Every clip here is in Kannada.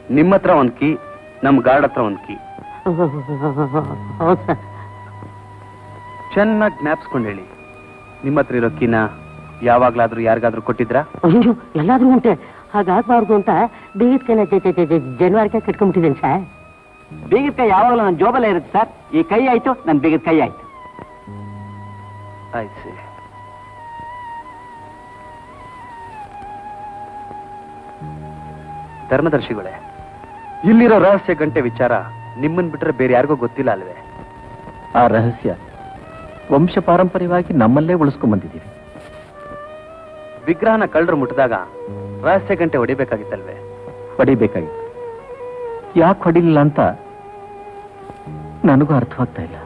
ನಿಮ್ಮ ಹತ್ರ ಒಂದ್ ಕೀ ನಮ್ ಗಾರ್ಡ್ ಹತ್ರ ಒಂದ್ ಕೀ ಹೌದು ಸರ್ ಚೆನ್ನಾಗಿ ಜ್ಞಾಪಿಸ್ಕೊಂಡು ಹೇಳಿ ನಿಮ್ಮ ಹತ್ರ ಇರೋ ಕೀನ ಯಾವಾಗ್ಲಾದ್ರೂ ಯಾರಿಗಾದ್ರೂ ಕೊಟ್ಟಿದ್ರಾ ಅಯ್ಯೋ ಎಲ್ಲಾದ್ರೂ ಉಂಟೆ ಹಾಗಾಗ್ಬಾರ್ದು ಅಂತ ಬೀಗದ ಕೈನ ಜನವಾರಕ್ಕೆ ಕಟ್ಕೊಂಡ್ಬಿಟ್ಟಿದ್ದೇನೆ ಸರ್ ಬೀಗದ ಕೈ ಯಾವಾಗಲೂ ನನ್ನ ಜೋಬಲ್ಲೇ ಇರುತ್ತೆ ಸರ್ ಈ ಕೈ ಆಯ್ತು ನನ್ನ ಬೀಗದ ಕೈ ಆಯ್ತು ಆಯ್ತು ಧರ್ಮದರ್ಶಿಗಳೇ ಇಲ್ಲಿರೋ ರಹಸ್ಯ ಗಂಟೆ ವಿಚಾರ ನಿಮ್ಮನ್ ಬಿಟ್ರೆ ಬೇರೆ ಯಾರಿಗೂ ಗೊತ್ತಿಲ್ಲ ಅಲ್ವೇ ಆ ರಹಸ್ಯ ವಂಶ ಪಾರಂಪರ್ಯವಾಗಿ ನಮ್ಮಲ್ಲೇ ಉಳಿಸ್ಕೊಂಡ್ ಬಂದಿದ್ದೀವಿ ವಿಗ್ರಹನ ಕಳ್ಳರು ಮುಟ್ಟಿದಾಗ ರಹಸ್ಯ ಗಂಟೆ ಹೊಡಿಬೇಕಾಗಿತ್ತಲ್ವೇ ಹೊಡಿಬೇಕಾಗಿತ್ತು ಯಾಕೆ ಹೊಡಿಲಿಲ್ಲ ಅಂತ ನನಗೂ ಅರ್ಥವಾಗ್ತಾ ಇಲ್ಲ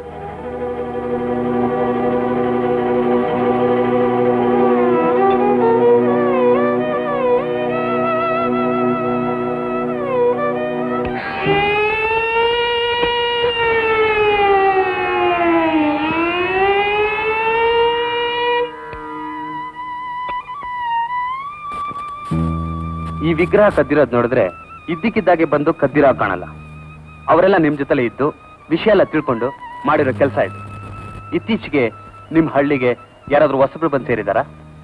ಈ ವಿಗ್ರಹ ಕದ್ದಿರೋದ್ ನೋಡಿದ್ರೆ ಇದ್ದಕ್ಕಿದ್ದಾಗೆ ಬಂದು ಕದ್ದಿರೋ ಹಾಗ್ ಕಾಣಲ್ಲ ಅವರೆಲ್ಲ ನಿಮ್ ಜೊತೆಲೆ ಇದ್ದು ವಿಷಯ ಎಲ್ಲ ತಿಳ್ಕೊಂಡು ಮಾಡಿರೋ ಕೆಲಸ ಇದು ಇತ್ತೀಚೆಗೆ ನಿಮ್ ಹಳ್ಳಿಗೆ ಯಾರಾದ್ರೂ ಹೊಸಬ್ರು ಬಂದು ಸೇರಿದಾರ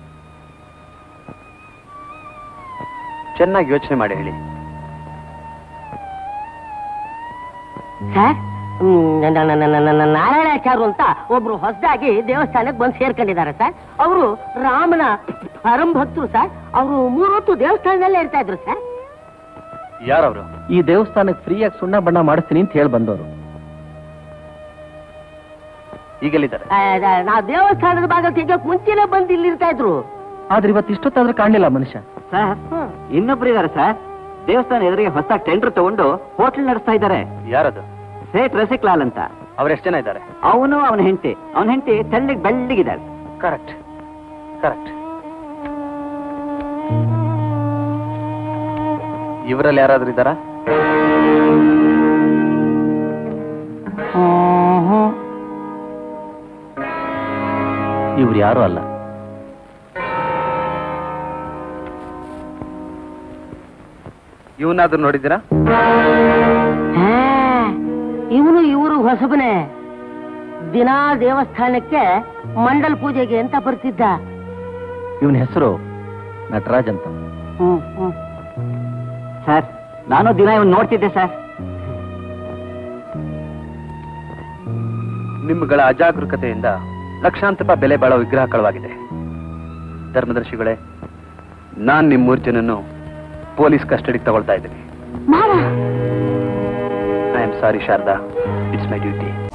ಚೆನ್ನಾಗಿ ಯೋಚನೆ ಮಾಡಿ ಹೇಳಿ ಸರ್ ನಾರಾಯಣಾಚಾರ್ಯ ಅಂತ ಒಬ್ರು ಹೊಸದಾಗಿ ದೇವಸ್ಥಾನಕ್ಕೆ ಬಂದು ಸೇರ್ಕೊಂಡಿದ್ದಾರೆ ಸರ್ ಅವರು ರಾಮನ ಪರಂ ಭಕ್ತರು ಸರ್ ಅವರು ಮೂರೊತ್ತು ದೇವಸ್ಥಾನದಲ್ಲೇ ಇರ್ತಾ ಇದ್ರು ಸರ್ ಯಾರವ್ರು ಈ ದೇವಸ್ಥಾನಕ್ಕೆ ಫ್ರೀಯಾಗಿ ಸುಣ್ಣ ಬಣ್ಣ ಮಾಡಿಸ್ತೀನಿ ಅಂತ ಹೇಳಿ ಬಂದವರು ಈಗೆಲ್ಲಿದ್ದಾರೆ ಆ, ದ- ನಾವು ದೇವಸ್ಥಾನದ ಭಾಗ ತೆಗಿಯೋಕ್ ಮುಂಚೆನೆ ಬಂದು ಇಲ್ಲಿ ಇರ್ತಾ ಇದ್ರು ಆದ್ರೆ ಇವತ್ತು ಇಷ್ಟೊತ್ತಾದ್ರೂ ಕಾಣಲಿಲ್ಲ ಮನುಷ್ಯ ಸರ್ ಇನ್ನೊಬ್ರು ಇದಾರೆ ಸರ್ ದೇವಸ್ಥಾನ ಎದುರಿಗೆ ಹೊಸದಾಗಿ ಟೆಂಡರ್ ತಗೊಂಡು ಹೋಟೆಲ್ ನಡೆಸ್ತಾ ಇದ್ದಾರೆ ಯಾರದು ಸೇಠ್ ರಸಿಕ್ಲಾಲ್ ಅಂತ ಅವ್ರೆಷ್ಟು ಜನ ಇದ್ದಾರೆ ಅವನು ಅವನ ಹೆಂಡತಿ ಅವನ ಹೆಂಡತಿ ತೆಳ್ಳಿಗೆ ಬೆಳ್ಳಿಗಿದ್ದಾಳೆ ಕರೆಕ್ಟ್ ಕರೆಕ್ಟ್ ಇವರಲ್ಲಿ ಯಾರಾದ್ರೂ ಇದ್ದಾರಾ ಇವ್ರು ಯಾರು ಅಲ್ಲ ಇವನಾದ್ರೂ ನೋಡಿದ್ದೀರಾ ಇವನು ಇವರು ಹೊಸಬನೇ ದಿನಾ ದೇವಸ್ಥಾನಕ್ಕೆ ಮಂಡಲ್ ಪೂಜೆಗೆ ಅಂತ ಬರ್ತಿದ್ದ ಇವನ ಹೆಸರು ನಟರಾಜ್ ಅಂತ ಹ್ಮ್ ಹ್ಮ್ ಸರ್ ನಾನು ದಿನ ಇವನ್ ನೋಡ್ತಿದ್ದೆ ಸರ್ ನಿಮ್ಮಗಳ ಅಜಾಗರೂಕತೆಯಿಂದ ಲಕ್ಷಾಂತರ ರೂಪಾಯಿ ಬೆಲೆ ಬಾಳೋ ವಿಗ್ರಹ ಕಳವಾಗಿದೆ ಧರ್ಮದರ್ಶಿಗಳೇ ನಾನ್ ನಿಮ್ ಮೂರ್ ಜನನ್ನು ಪೊಲೀಸ್ ಕಸ್ಟಡಿಗೆ ತಗೊಳ್ತಾ ಇದ್ದೀನಿ I am sorry Sharada it's my duty